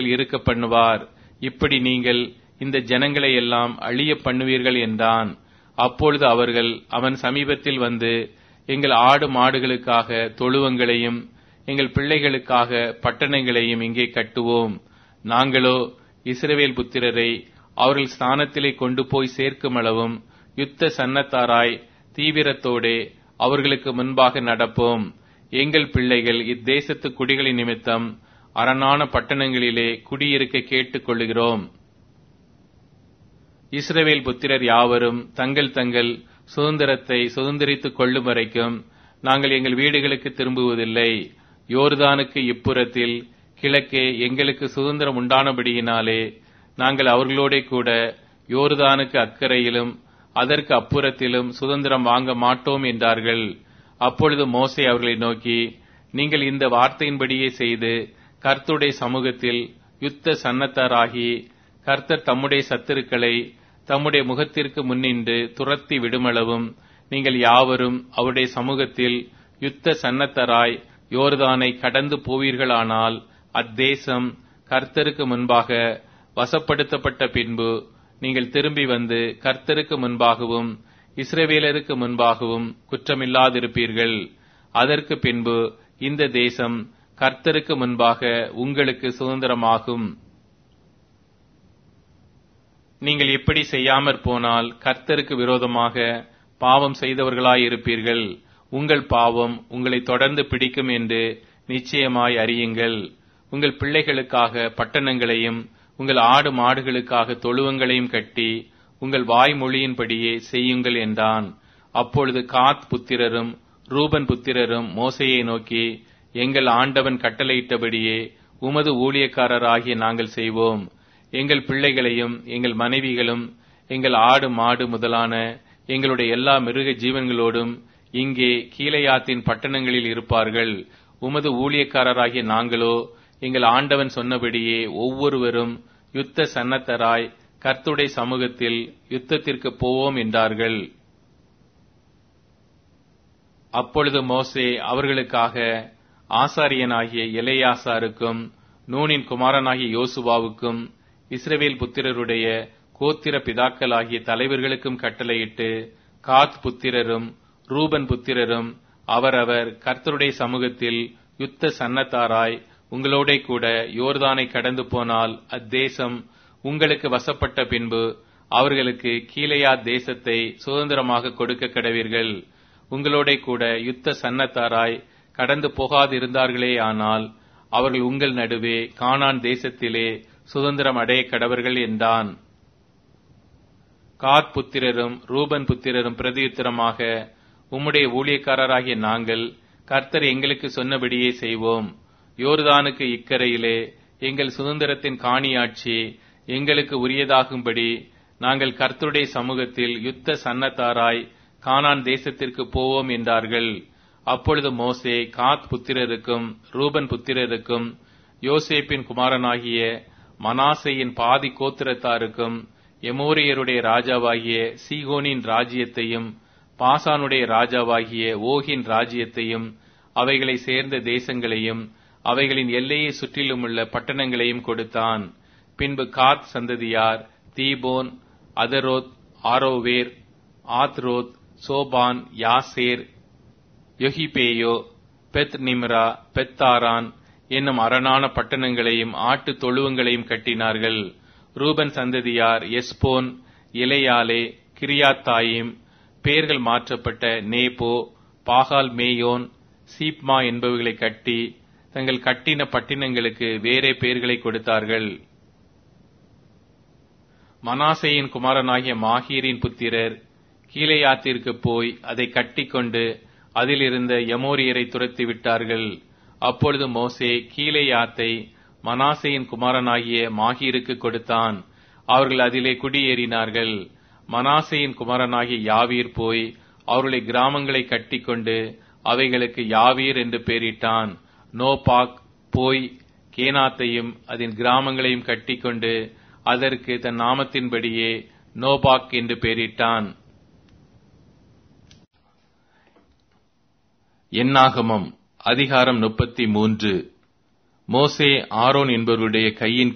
இருக்க பண்ணுவார் இப்படி நீங்கள் இந்த ஜனங்களை எல்லாம் அழிய பண்ணுவீர்கள் என்றான் அப்பொழுது அவர்கள் அவன் சமீபத்தில் வந்து எங்கள் ஆடு மாடுகளுக்காக தொழுவங்களையும் எங்கள் பிள்ளைகளுக்காக பட்டணங்களையும் இங்கே கட்டுவோம் நாங்களோ இஸ்ரவேல் புத்திரரை அவர்கள் ஸ்தானத்திலே கொண்டு போய் சேர்க்கும் அளவும் யுத்த சன்னத்தாராய் தீவிரத்தோடே அவர்களுக்கு முன்பாக நடப்போம் எங்கள் பிள்ளைகள் இத்தேசத்து குடிகளின் நிமித்தம் அரணான பட்டணங்களிலே குடியிருக்க கேட்டுக் கொள்ளுகிறோம் இஸ்ரவேல் புத்திரர் யாவரும் தங்கள் தங்கள் சுதந்திரத்தை சுதந்திரித்துக் கொள்ளும் வரைக்கும் நாங்கள் எங்கள் வீடுகளுக்கு திரும்புவதில்லை யோர்தானுக்கு இப்புறத்தில் கிழக்கே எங்களுக்கு சுதந்திரம் உண்டானபடியினாலே நாங்கள் அவர்களோடே கூட யோர்தானுக்கு அக்கறையிலும் அதற்கு அப்புறத்திலும் சுதந்திரம் வாங்க மாட்டோம் என்றார்கள் அப்பொழுது மோசே அவர்களை நோக்கி நீங்கள் இந்த வார்த்தையின்படியே செய்து கர்த்தருடைய சமூகத்தில் யுத்த சன்னத்தாராகி கர்த்தர் தம்முடைய சத்துருக்களை தம்முடைய முகத்திற்கு முன்னின்று துரத்தி விடுமளவும் நீங்கள் யாவரும் அவருடைய சமூகத்தில் யுத்த சன்னத்தராய் யோர்தானை கடந்து போவீர்களானால் அத்தேசம் கர்த்தருக்கு முன்பாக வசப்படுத்தப்பட்ட பின்பு நீங்கள் திரும்பி வந்து கர்த்தருக்கு முன்பாகவும் இஸ்ரவேலருக்கு முன்பாகவும் குற்றமில்லாதிருப்பீர்கள் அதற்கு பின்பு இந்த தேசம் கர்த்தருக்கு முன்பாக உங்களுக்கு சுதந்திரமாகும் நீங்கள் இப்படி செய்யாமற் போனால் கர்த்தருக்கு விரோதமாக பாவம் செய்தவர்களாயிருப்பீர்கள் உங்கள் பாவம் உங்களை தொடர்ந்து பிடிக்கும் என்று நிச்சயமாய் அறியுங்கள் உங்கள் பிள்ளைகளுக்காக பட்டணங்களையும் உங்கள் ஆடு மாடுகளுக்காக தொழுவங்களையும் கட்டி உங்கள் வாய்மொழியின்படியே செய்யுங்கள் என்றான் அப்பொழுது காத் புத்திரரும் ரூபன் புத்திரரும் மோசையை நோக்கி எங்கள் ஆண்டவன் கட்டளையிட்டபடியே உமது ஊழியக்காரராகிய நாங்கள் செய்வோம் எங்கள் பிள்ளைகளையும் எங்கள் மனைவிகளும் எங்கள் ஆடு மாடு முதலான எங்களுடைய எல்லா மிருக ஜீவன்களோடும் இங்கே கீழையாத்தின் பட்டணங்களில் இருப்பார்கள் உமது ஊழியக்காரராகிய நாங்களோ எங்கள் ஆண்டவன் சொன்னபடியே ஒவ்வொருவரும் யுத்த சன்னத்தராய் கர்த்துடைய சமூகத்தில் யுத்தத்திற்கு போவோம் என்றார்கள் அப்பொழுது மோசே அவர்களுக்காக ஆசாரியனாகிய எலையாசாருக்கும் நூனின் குமாரனாகிய யோசுவாவுக்கும் இஸ்ரவேல் புத்திரருடைய கோத்திர பிதாக்களாகிய தலைவர்களுக்கும் கட்டளையிட்டு காத் புத்திரரும் ரூபன் புத்திரரும் அவரவர் கர்த்தருடைய சமூகத்தில் யுத்த சன்னத்தாராய் உங்களோட கூட யோர்தானை கடந்து போனால் அத்தேசம் உங்களுக்கு வசப்பட்ட பின்பு அவர்களுக்கு கீழையா தேசத்தை சுதந்திரமாக கொடுக்க கடவீர்கள் உங்களோட கூட யுத்த சன்னத்தாராய் கடந்து போகாதிருந்தார்களே ஆனால் அவர்கள் உங்கள் நடுவே கானான் தேசத்திலே சுதந்திரம் அடைய கடவர்கள் என்றான் காத் புத்திரரும் ரூபன் புத்திரரும் பிரதியுத்தரமாக உம்முடைய ஊழியக்காரராகிய நாங்கள் கர்த்தர் எங்களுக்கு சொன்னபடியே செய்வோம் யோர்தானுக்கு இக்கரையிலே எங்கள் சுதந்திரத்தின் காணியாட்சி எங்களுக்கு உரியதாகும்படி நாங்கள் கர்த்தருடைய சமூகத்தில் யுத்த சன்னத்தாராய் கானான் தேசத்திற்கு போவோம் என்றார்கள் அப்பொழுது மோசே காத் புத்திரருக்கும் ரூபன் புத்திரருக்கும் யோசேப்பின் குமாரனாகிய மனாசையின் பாதி கோத்திரத்தாருக்கும் எமோரியருடைய ராஜாவாகிய சீகோனின் ராஜ்யத்தையும் பாசானுடைய ராஜாவாகிய ஓகின் ராஜ்யத்தையும் அவைகளை சேர்ந்த தேசங்களையும் அவைகளின் எல்லையை சுற்றிலுமுள்ள பட்டணங்களையும் கொடுத்தான் பின்பு காத் சந்ததியார் Dibon Ataroth Aroer Atroth Shophan Jazer Jogbehah Beth Nimrah Beth Haran என்னும் அரணான பட்டணங்களையும் ஆட்டு தொழுவங்களையும் கட்டினார்கள் ரூபன் சந்ததியார் எஸ்போன் இலையாலே கிரியாத்தாயிம் பெயர்கள் மாற்றப்பட்ட நேபோ பாகால் மேயோன் சீப்மா என்பவைகளை கட்டி தங்கள் கட்டின பட்டினங்களுக்கு வேறே பெயர்களை கொடுத்தார்கள் மனாசையின் குமாரனாகிய மாஹீரின் புத்திரர் கீழையாத்திற்கு போய் அதை கட்டிக்கொண்டு அதிலிருந்த யமோரியரை துரத்தி விட்டார்கள் அப்பொழுது மோசே கீழையாத்தை மனாசையின் குமாரனாகிய மாஹீருக்கு கொடுத்தான் அவர்கள் அதிலே குடியேறினார்கள் மனாசையின் குமாரனாகிய யாவீர் போய் அவருடைய கிராமங்களை கட்டிக்கொண்டு அவைகளுக்கு யாவீர் என்று பெயரிட்டான் நோபாக் போய் கேனாத்தையும் அதன் கிராமங்களையும் கட்டிக்கொண்டு அதற்கு தன் நாமத்தின்படியே நோபாக் என்று பெயரிட்டான் என்னாகமம் அதிகாரம் முப்பத்தி மூன்று மோசே ஆரோன் என்பவருடைய கையின்